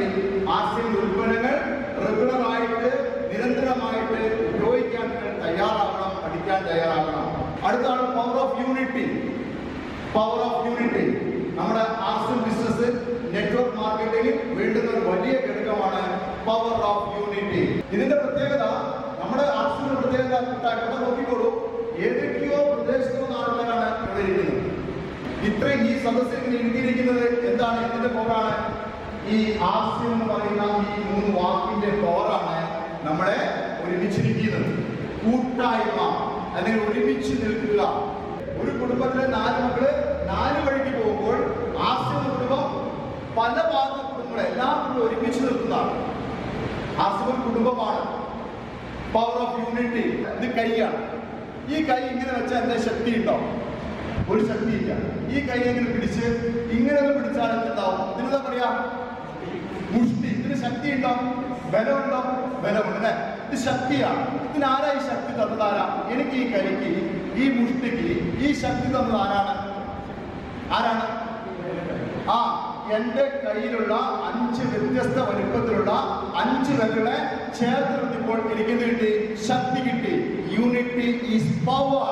രീതിയിൽ ആർസിഎം ഉൽപ്പന്നങ്ങൾ റെഗുലർ ആയിട്ട് നിരന്തരമായിട്ട് ഉപയോഗിക്കാൻ നിങ്ങൾ തയ്യാറാകണം പഠിക്കാൻ തയ്യാറാകണം അടുത്താണ് power of unity power of unity നമ്മുടെ ആർസിഎം ബിസിനസ് നെറ്റ്വർക്ക് മാർക്കറ്റിംഗിൽ വേണ്ടുന്ന ഒരു വലിയ ഘടകമാണ് പവർ ഓഫ് യൂണിറ്റി ഇതിന്റെ പ്രത്യേകത നമ്മുടെ ആർസിന്റെ പ്രത്യേകത കൂട്ടായിട്ട് നോക്കിക്കോളൂ ഏതൊക്കെയോ പ്രദേശത്തു നിന്ന് ആൾക്കാരാണ് ഇവിടെ ഇരിക്കുന്നത് ഇത്രയും ഈ സദസ്സിൽ ഇങ്ങനെ എഴുതിയിരിക്കുന്നത് എന്താണ് ഇതിന്റെ പവറാണ് ഈ ആസ്യം എന്ന് പറയുന്ന ഈ മൂന്ന് വാക്കിന്റെ പവറാണ് നമ്മളെ ഒരുമിച്ചിരിക്കുന്നത് കൂട്ടായ്മ അല്ലെങ്കിൽ ഒരുമിച്ച് നിൽക്കുക ഒരു കുടുംബത്തിലെ നാല് മക്കള് നാല് വഴിക്ക് പോകുമ്പോൾ ആസ്യം എന്ന കുടുംബം പല ഭാഗ കുടുംബങ്ങളെ എല്ലാം കൂടെ ഒരുമിച്ച് നിൽക്കുന്നതാണ് ആസ്യം ഒരു കുടുംബമാണ് പവർ ഓഫ് യൂണിറ്റി ഇത് കൈയാണ് ഈ കൈ ഇങ്ങനെ വെച്ചാൽ എന്താ ശക്തി ഉണ്ടാവും ഒരു ശക്തിയില്ല ഈ കൈ എങ്ങനെ പിടിച്ച് ഇങ്ങനെ ഒന്ന് പിടിച്ചാൽ എന്താവും ഇതിനെന്താ പറയാ മുഷ്ടി ഇതിന് ശക്തി ഉണ്ടാവും ബലമുണ്ടോ ബലമുണ്ട് അല്ലേ ഇത് ശക്തിയാണ് ഇതിന് ആരാ ഈ ശക്തി തന്നത് ആരാ എനിക്ക് ഈ കൈക്ക് ഈ മുഷ്ടിക്ക് ഈ ശക്തി തന്നത് ആരാണ് ആരാണ് ആ എന്റെ കയ്യിലുള്ള അഞ്ച് വ്യത്യസ്ത വലുപ്പത്തിലുള്ള അഞ്ച് വിരലുകളെ ചേർത്ത് നിർത്തിയപ്പോൾ എനിക്ക് എന്ത് കിട്ടി ശക്തി കിട്ടി യൂണിറ്റി ഈസ് പവർ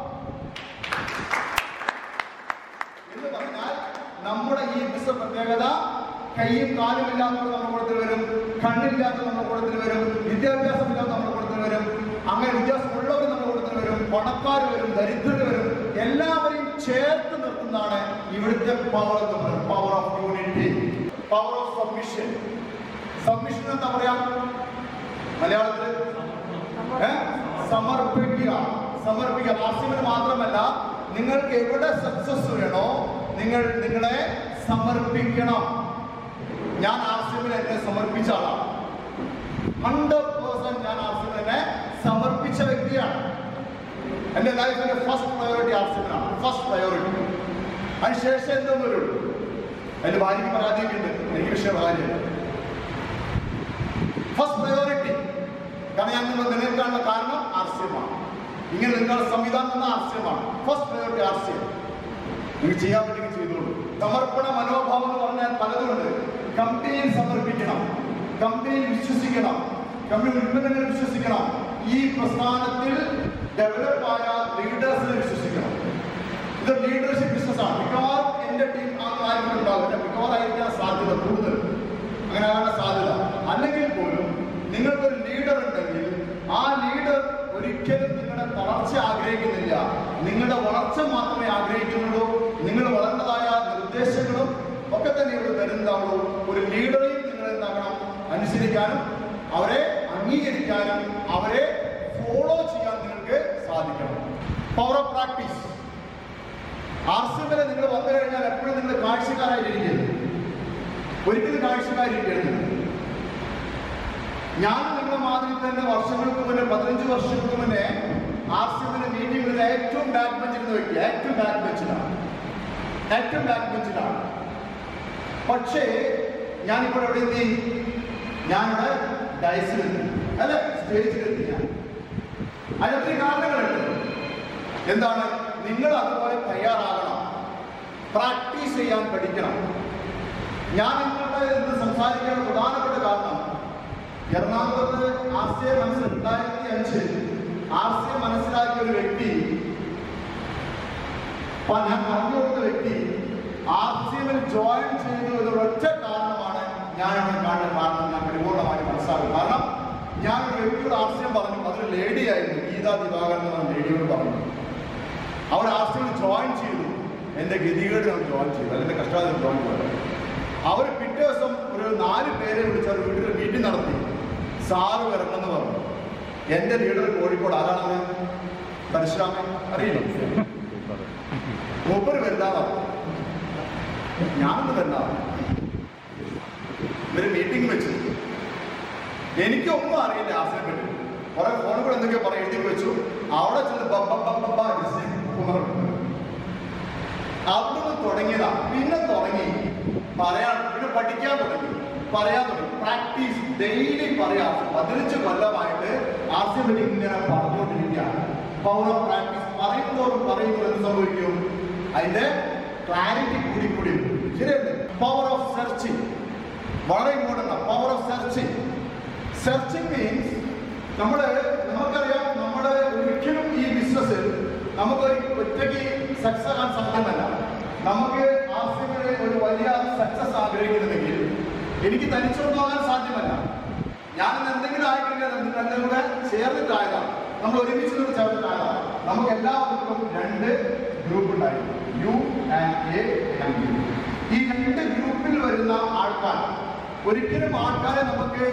എന്ന് പറഞ്ഞാൽ നമ്മുടെ ഈ ബിസിനസ് പ്രത്യേകത കൈയും കാലും ഇല്ലാത്തവർ നമ്മുടെ കൂട്ടത്തിൽ വരും കണ്ണില്ലാത്ത നമ്മുടെ കൂട്ടത്തിൽ വരും വിദ്യാഭ്യാസമില്ലാത്ത നമ്മുടെ കൂട്ടത്തിൽ വരും അങ്ങനെ വിദ്യാഭ്യാസമുള്ളവർ നമ്മുടെ കൂട്ടത്തിൽ വരും പണക്കാർ വരും ദരിദ്രർ വരും എല്ലാവരെയും ചേർത്ത് നിർത്തുന്നതാണ് ഇവിടുത്തെ പവർ എന്ന് പറയുന്നത് power of unity power of submission submission എന്താ പറയാ മലയാളത്തിൽ ഏ? സമർപ്പിക്കുക സമർപ്പിക്കുക ആസിമിന് മാത്രമല്ല നിങ്ങൾക്ക് എവിടെ സക്സസ് വേണോ നിങ്ങൾ നിങ്ങളെ സമർപ്പിക്കണം ഞാൻ ആസിമിന് എന്നെ സമർപ്പിച്ച ആളാണ് ഹൺഡ്രഡ് പേഴ്സെന്റ് ഞാൻ ആസിമിന് എന്നെ സമർപ്പിച്ച വ്യക്തിയാണ് എൻ്റെ ലൈഫിന്റെ ഫസ്റ്റ് പ്രയോറിറ്റി ആസിമിനാണ് ഫസ്റ്റ് പ്രയോറിറ്റി അതിനുശേഷം എന്തും വരുള്ളൂ എൻ്റെ ഭാര്യയ്ക്ക് പരാതിയൊക്കെ ഉണ്ട് എനിക്ക് വിഷയം ഭാര്യ ഫസ്റ്റ് പ്രയോറിറ്റി കാരണം ഞാൻ നിങ്ങൾ നിലനിൽക്കാനുള്ള കാരണം ആർസ്യമാണ് ഇങ്ങനെ നിൽക്കാനുള്ള സംവിധാനം എന്ന ആർസ്യമാണ് ഫസ്റ്റ് പ്രയോറിറ്റി ആർസ്യം നിങ്ങൾ ചെയ്യാൻ പറ്റുമെങ്കിൽ ചെയ്തോളൂ സമർപ്പണ മനോഭാവം എന്ന് പറഞ്ഞാൽ പലതുണ്ട് കമ്പനിയിൽ സമർപ്പിക്കണം കമ്പനിയിൽ വിശ്വസിക്കണം കമ്പനി ഉൽപ്പന്നങ്ങളിൽ വിശ്വസിക്കണം ഈ പ്രസ്ഥാനത്തിൽ ഡെവലപ്പായ ലീഡേഴ്സിനെ വിശ്വസിക്കണം ഇത് ലീഡർഷിപ്പ് ബിസിനസ് ആണ് മിക്കവാറും എന്റെ ടീം ആരും ഉണ്ടാവില്ല മിക്കവാറായിരിക്കാൻ സാധ്യത കൂടുതൽ അങ്ങനെ ആകാൻ സാധ്യത അല്ലെങ്കിൽ പോലും നിങ്ങൾക്കൊരു ലീഡർ ഉണ്ടെങ്കിൽ ആ ലീഡർ ഒരിക്കലും നിങ്ങളുടെ തളർച്ച ആഗ്രഹിക്കുന്നില്ല നിങ്ങളുടെ വളർച്ച മാത്രമേ ആഗ്രഹിക്കുന്നുള്ളൂ നിങ്ങൾ വളർന്നതായ നിർദ്ദേശങ്ങളും ഒക്കെ തന്നെ ഇവിടെ വരുന്നതാണോ ഒരു ലീഡറെയും നിങ്ങൾ എന്താകണം അനുസരിക്കാനും അവരെ അംഗീകരിക്കാനും അവരെ ഫോളോ ചെയ്യാൻ നിങ്ങൾക്ക് സാധിക്കണം പവർ ഓഫ് പ്രാക്ടീസ് ആർസിഎമ്മിലെ നിങ്ങൾ വന്നു കഴിഞ്ഞാൽ എപ്പോഴും നിങ്ങൾ കാഴ്ചക്കാരായിട്ടിരിക്കരുത് ഒരിക്കലും കാഴ്ചക്കാരിക്കരുത് ഞാൻ നിങ്ങളുടെ മാതിരി തന്നെ വർഷങ്ങൾക്ക് മുന്നേ പതിനഞ്ച് വർഷങ്ങൾക്ക് മുന്നേ ആർസിഎമ്മിന്റെ മീറ്റിംഗിൽ ഏറ്റവും ബാക്ക് ബെഞ്ചിരുന്ന വ്യക്തി ഏറ്റവും ബാക്ക് ബെഞ്ചിലാണ് ഏറ്റവും ബാക്ക് ബെഞ്ചിലാണ് പക്ഷേ ഞാനിപ്പോൾ എവിടെ എത്തി ഞാനിവിടെ ഡയസിലെത്തി അല്ലെ സ്റ്റേജിലെത്തി ഞാൻ അതിനൊത്തിരി കാരണങ്ങളുണ്ട് എന്താണ് നിങ്ങൾ അതുപോലെ തയ്യാറാകണം പ്രാക്ടീസ് ചെയ്യാൻ പഠിക്കണം ഞാൻ നിങ്ങളുടെ ഇന്ന് സംസാരിക്കാൻ പ്രധാനപ്പെട്ട കാരണം എറണാകുളത്ത് ആർസിയെ മനസ്സിൽ രണ്ടായിരത്തി അഞ്ച് ആർസിയെ മനസ്സിലാക്കിയ ഒരു വ്യക്തി അപ്പൊ ഞാൻ പറഞ്ഞു കൊടുത്ത വ്യക്തി ആർസിഎമ്മിൽ ജോയിൻ ചെയ്തു എന്നുള്ള ഒറ്റ കാരണമാണ് ഞാൻ ഇവിടെ കാണാൻ കാരണം ഞാൻ പരിപൂർണമായി മനസ്സിലാക്കും കാരണം ഞാൻ ഒരു വ്യക്തിയോട് ആർസിയം പറഞ്ഞു അതൊരു ലേഡി ആയിരുന്നു ഗീതാ ദിവാകരൻ എന്ന് പറഞ്ഞ ലേഡിയോട് പറഞ്ഞു അവർ ആർസിയിൽ ജോയിൻ ചെയ്തു എൻ്റെ ഗതികേട് ഞാൻ ജോയിൻ ചെയ്തു അതിൻ്റെ കഷ്ടകാലം ജോയിൻ ചെയ്തു അവർ പിറ്റേ ദിവസം ഒരു നാല് പേരെ വിളിച്ച് അവർ വീട്ടിൽ മീറ്റിംഗ് നടത്തി സാറ് വരണമെന്ന് പറഞ്ഞു എൻ്റെ ലീഡർ കോഴിക്കോട് ആരാണെന്ന് പരശുരാമൻ അറിയില്ല മൂപ്പര് വരില്ലാതാണ് ഞാനൊന്ന് വരില്ലാതാണ് ഇവര് മീറ്റിംഗ് വെച്ചു എനിക്കൊന്നും അറിയില്ല ആസിനെ പറ്റി കുറെ ഫോണുകൾ എന്തൊക്കെയോ പറയും എഴുതി വെച്ചു അവിടെ ചെന്ന് ബബ്ബ ബബ്ബ ബബ്ബ ഡിസൈൻ എന്ന് പറഞ്ഞു. അവിടുന്ന് തുടങ്ങിയതാ പിന്നെ തുടങ്ങി പറയാൻ പിന്നെ പഠിക്കാൻ തുടങ്ങി പറയാൻ തുടങ്ങി പ്രാക്ടീസ് ഡെയിലി പറയാം പതിനഞ്ച് കൊല്ലമായിട്ട് ആസിയെ പറ്റി ഇങ്ങനെ പറഞ്ഞുകൊണ്ടിരിക്കുകയാണ് പവർ ഓഫ് പ്രാക്ടീസ് പറയുന്നതോറും പറയുമ്പോൾ എന്ത് സംഭവിക്കും അതിന്റെ ക്ലാരിറ്റി കൂടി കൂടി വരും. ശരിയല്ലേ പവർ ഓഫ് സെർച്ചിങ് വളരെ ഇമ്പോർട്ടൻ്റ് ആണ് power of searching searching means നമ്മൾ നമുക്കറിയാം നമ്മുടെ ഒരിക്കലും ഈ ബിസിനസ്സിൽ നമുക്ക് ഒറ്റയ്ക്ക് സക്സസ് ആകാൻ സാധ്യമല്ല നമുക്ക് ആസിമിന് ഒരു വലിയ സക്സസ് ആഗ്രഹിക്കുന്നുണ്ടെങ്കിൽ എനിക്ക് തനിച്ചൊന്നാകാൻ സാധ്യമല്ല ഞാൻ ഇന്ന് എന്തെങ്കിലും ആയിട്ടില്ല നിങ്ങളുടെ കൂടെ ചേർന്നിട്ടായതാണ് നമ്മൾ ഒരുമിച്ച് നിന്ന് ചേർന്നിട്ടായതാണ് നമുക്ക് എല്ലാവർക്കും രണ്ട് ഗ്രൂപ്പ് ഉണ്ടായിരുന്നു you and A and B ഈ രണ്ട് ഗ്രൂപ്പിൽ വരുന്ന ആൾക്കാർ ഒരിക്കലും ആൾക്കാരെ നമുക്ക്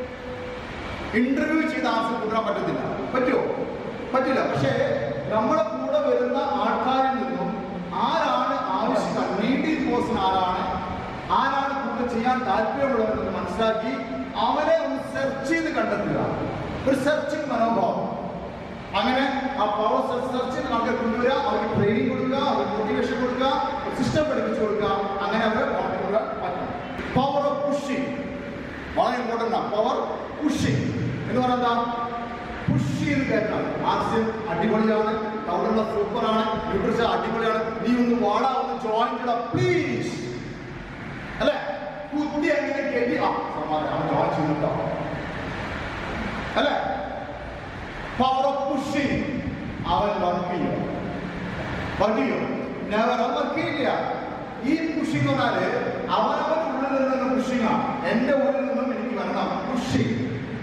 ഇന്റർവ്യൂ ചെയ്ത് ആൻസർ കൊണ്ടുവരാൻ പറ്റത്തില്ല പറ്റുമോ പറ്റില്ല പക്ഷേ നമ്മളെ കൂടെ വരുന്ന ആൾക്കാരിൽ നിന്നും ആരാണ് ആവശ്യക്കാർ നീഡി പേഴ്സൺ ആരാണ് ആരാണ് കൂടുതൽ ചെയ്യാൻ താല്പര്യമുള്ളവരെന്ന് മനസ്സിലാക്കി അവനെ ഒന്ന് സെർച്ച് ചെയ്ത് കണ്ടെത്തുക ഒരു സെർച്ചിങ് മനോഭാവം അങ്ങനെ ആ പവർ സെർച്ച് ചെയ്ത് ആൾക്കാർ കൊണ്ടുവരിക അവർക്ക് ട്രെയിനിങ് കൊടുക്കുക അവർക്ക് മോട്ടിവേഷൻ കൊടുക്കുക സിസ്റ്റം പഠിപ്പിച്ചു കൊടുക്കുക അങ്ങനെ അവരെ കൊണ്ടുവരാൻ പറ്റും പവർ ഓഫ് പുഷിങ് വളരെ ഇമ്പോർട്ടൻ്റ് ആണ് പവർ പുഷിങ് എന്ന് പറഞ്ഞാൽ പുഷ് ചെയ്ത് കയറ്റണം ആദ്യം അടിപൊളിയാണ് അവിടെയുള്ള സൂപ്പറാണ് ന്യൂട്രിഷൻ അടിപൊളിയാണ് നീ ഒന്ന് വാടാ ഒന്ന് ജോയിൻ ചെയ്യണം പ്ലീസ് അല്ലേ കുത്തി എങ്ങനെ കയറ്റി ആ സമാധാനം അവൻ ജോയിൻ ചെയ്തിട്ടോ അല്ലേ പവർ ഓഫ് പുഷിങ് അവൻ വർക്ക് ചെയ്യും വർക്ക് ചെയ്യും നെവർ അവൻ വർക്ക് ചെയ്യില്ല ഈ പുഷിങ് എന്ന് പറഞ്ഞാല് അവനവൻ ഉള്ളിൽ നിന്നുള്ള പുഷിങ് ആണ് എന്റെ ഉള്ളിൽ നിന്നും എനിക്ക് വരണം പുഷിങ്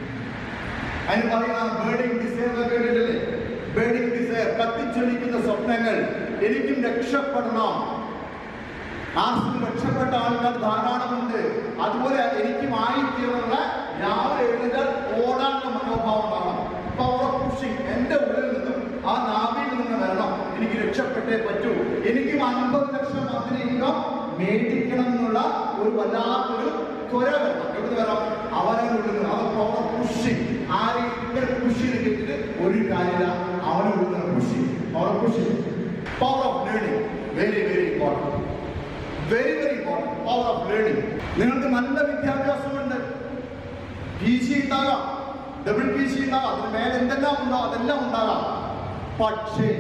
അതിന് പറയുന്നതാണ് ബേർഡിംഗ് ഡിസയർ കേട്ടിട്ടില്ലേ ബേർഡിംഗ് ഡിസയർ കത്തിച്ചൊലിക്കുന്ന സ്വപ്നങ്ങൾ എനിക്കും രക്ഷപ്പെടണം ആർക്കും രക്ഷപ്പെട്ട ആൾക്കാർ ധാരാളമുണ്ട് അതുപോലെ എനിക്കും ആയിത്തീർന്നുള്ള രാവിലെ എഴുന്നേറ്റാൽ ഓടാനുള്ള മനോഭാവം ഉണ്ടാകണം പവർ ഓഫ് പുഷിങ് എന്റെ ഉള്ളിൽ നിന്നും ആ നാവിൽ നിന്ന് വരണം എനിക്ക് രക്ഷപ്പെട്ടേ പറ്റൂ എനിക്കും അൻപത് ലക്ഷം മന്ത്ലി ഇൻകം മേടിക്കണം എന്നുള്ള ഒരു വല്ലാത്തൊരു ത്വര വരണം എവിടെ വരാം അവനെ ഉള്ളിൽ നിന്ന് അത് പവർ ഓഫ് പുഷിങ് ആരെയും ഇങ്ങനെ പുഷ് ചെയ്ത് കേട്ടിട്ട് ഒരു കാര്യമില്ല അവനെ ഉള്ളിൽ നിന്ന് push power of pushing power of learning very very important very very important power of learning നിങ്ങൾക്ക് നല്ല വിദ്യാഭ്യാസമുണ്ട് പി ജി ഉണ്ടാകാം ഡബിൾ പി ജി ഉണ്ടാകാം അതിന് മേലെ എന്തെല്ലാം ഉണ്ടോ അതെല്ലാം ഉണ്ടാകാം പക്ഷേ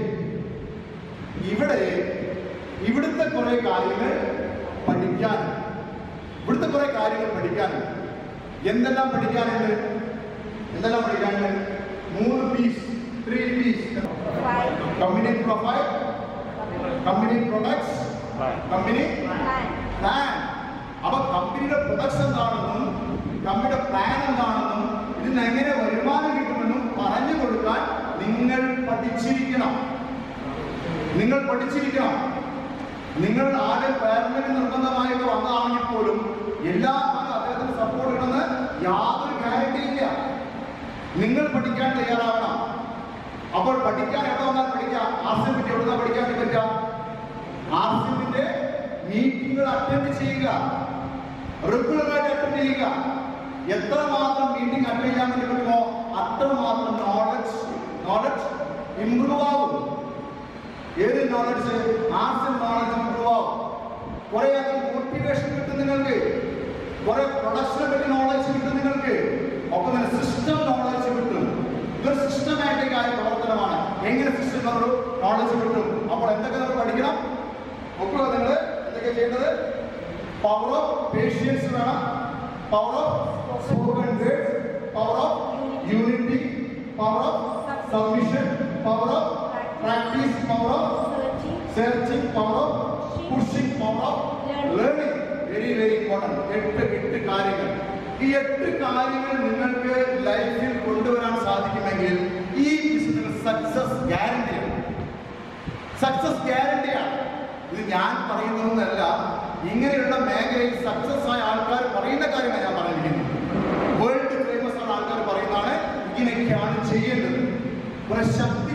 ഇവിടെ ഇവിടുത്തെ കുറെ കാര്യങ്ങൾ പഠിക്കാൻ ഇവിടുത്തെ കുറെ കാര്യങ്ങൾ പഠിക്കാൻ എന്തെല്ലാം പഠിക്കാനുണ്ട് എന്തെല്ലാം പഠിക്കാനുണ്ട് മൂന്ന് piece three piece company profile company products company plan അപ്പൊ കമ്പനിയുടെ പ്രൊഡക്ട്സ് എന്താണെന്നും കമ്പനിയുടെ പ്ലാൻ എന്താണെന്നും ഇതിന് എങ്ങനെ വരുമാനം കിട്ടുമെന്നും പറഞ്ഞു കൊടുക്കാൻ നിങ്ങൾ പഠിച്ചിരിക്കണം നിങ്ങൾ പഠിച്ചിരിക്കണം നിങ്ങൾ ആരും പേരന്റിന് നിർബന്ധമായിട്ട് വന്നതാണെങ്കിൽ പോലും എല്ലാ കാലം അദ്ദേഹത്തിന് സപ്പോർട്ട് കിട്ടുമെന്ന് യാതൊരു ഗ്യാരണ്ടി ഇല്ല നിങ്ങൾ പഠിക്കാൻ തയ്യാറാവണം അപ്പോൾ പഠിക്കാൻ എവിടെ വന്നാൽ പഠിക്കാം ആർസിയെ പറ്റി എവിടെ പഠിക്കാൻ പറ്റുക ആർസിന്റെ മീറ്റിംഗുകൾ അറ്റൻഡ് ചെയ്യുക റെഗുലറായിട്ട് അറ്റൻഡ് ചെയ്യുക എത്രമാത്രം മീറ്റിംഗ് അറ്റൻഡ് ചെയ്യാൻ വേണ്ടി പറ്റുമോ അത്രമാത്രം നോളജ് നോളജ് ഇംപ്രൂവ് ആവും ഏത് നോളജ് ആർട്സ് നോളജ് ഇംപ്രൂവ് ആവും കുറെ അധികം മോട്ടിവേഷൻ കിട്ടും നിങ്ങൾക്ക് കുറെ പ്രൊഡക്ഷനെ പറ്റി നോളജ് കിട്ടും നിങ്ങൾക്ക് ഒപ്പം തന്നെ സിസ്റ്റം നോളജ് കിട്ടും ഇതൊരു സിസ്റ്റമാറ്റിക് ആയ പ്രവർത്തനമാണ് എങ്ങനെ സിസ്റ്റം നോളജ് കിട്ടും അപ്പോൾ എന്തൊക്കെ നമ്മൾ പഠിക്കണം ഒക്കെ നിങ്ങൾ എന്തൊക്കെ ചെയ്യേണ്ടത് പവർ ഓഫ് പേഷ്യൻസ് വേണം power of spoken words power of unity power of submission power of practice power of searching power of pushing power of learning very very important എട്ട് എട്ട് കാര്യങ്ങൾ ഈ എട്ട് കാര്യങ്ങൾ നിങ്ങൾക്ക് ലൈഫിൽ കൊണ്ടുവരാൻ സാധിക്കുമെങ്കിൽ ഈ ബിസിനസ് സക്സസ് ഗ്യാരണ്ടിയാണ് സക്സസ് ഗ്യാരണ്ടിയാണ് ഇത് ഞാൻ പറയുന്നതൊന്നല്ല ഇങ്ങനെയുള്ള മേഖലയിൽ സക്സസ് ആയ ആൾക്കാർ പറയുന്ന കാര്യമാണ് ഞാൻ പറഞ്ഞിരിക്കുന്നത് വേൾഡ് ഫേമസ് ആയ ആൾക്കാർ പറയുന്നതാണ് ഇങ്ങനെയൊക്കെയാണ് ചെയ്യേണ്ടത് കുറെ ശബ്ദ